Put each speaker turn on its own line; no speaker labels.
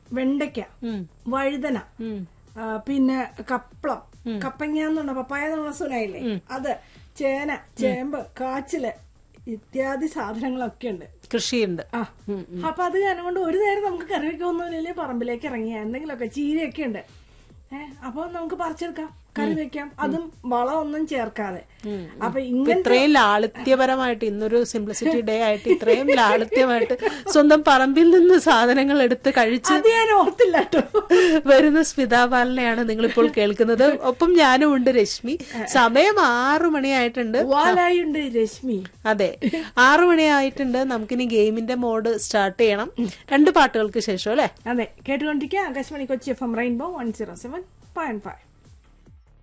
വെണ്ടയ്ക്ക
ഉം.
വഴുതന
ഉം.
ആ, പിന്നെ കപ്പളം കപ്പങ്ങ എന്നുള്ള പപ്പായ എന്നുള്ള സുനായില്ലേ അത് ചേന ചേമ്പ് കാച്ചില് ഇത്യാദി സാധനങ്ങളൊക്കെ ഉണ്ട്
കൃഷിയുണ്ട്
ആ അപ്പൊ അത് കാരണം കൊണ്ട് ഒരു നേരം നമുക്ക് കറി വെക്കൊന്നുമില്ലേ പറമ്പിലേക്ക് ഇറങ്ങിയ എന്തെങ്കിലുമൊക്കെ ചീരയൊക്കെ ഉണ്ട് ഏഹ് അപ്പൊ നമുക്ക് പറിച്ചെടുക്കാം കറി വെക്കാം അതും വളമൊന്നും ചേർക്കാതെ അപ്പൊ
ഇപ്പൊ
ഇങ്ങനെ
ഇത്രയും ലാളിത്യപരമായിട്ട് ഇന്നൊരു സിംപ്ലിസിറ്റി ഡേ ആയിട്ട് ഇത്രയും ലാളിത്യമായിട്ട് സ്വന്തം പറമ്പിൽ നിന്ന് സാധനങ്ങൾ എടുത്ത് കഴിച്ച്
അത് ഞാൻ ഓർത്തില്ല കേട്ടോ
വരുന്ന സ്മിതാ ബാലനെയാണ് നിങ്ങളിപ്പോൾ കേൾക്കുന്നത് ഒപ്പം ഞാനും ഉണ്ട് രശ്മി സമയം ആറു മണിയായിട്ടുണ്ട്
വാലായുണ്ട് രശ്മി
അതെ ആറു മണിയായിട്ടുണ്ട് നമുക്കിനി ഗെയിമിന്റെ മോഡ് സ്റ്റാർട്ട് ചെയ്യണം രണ്ട് പാട്ടുകൾക്ക് ശേഷം അല്ലെ
അതെ കേട്ടുകൊണ്ടിരിക്കുക Akashvani Kochi F M rainbow one zero seven point five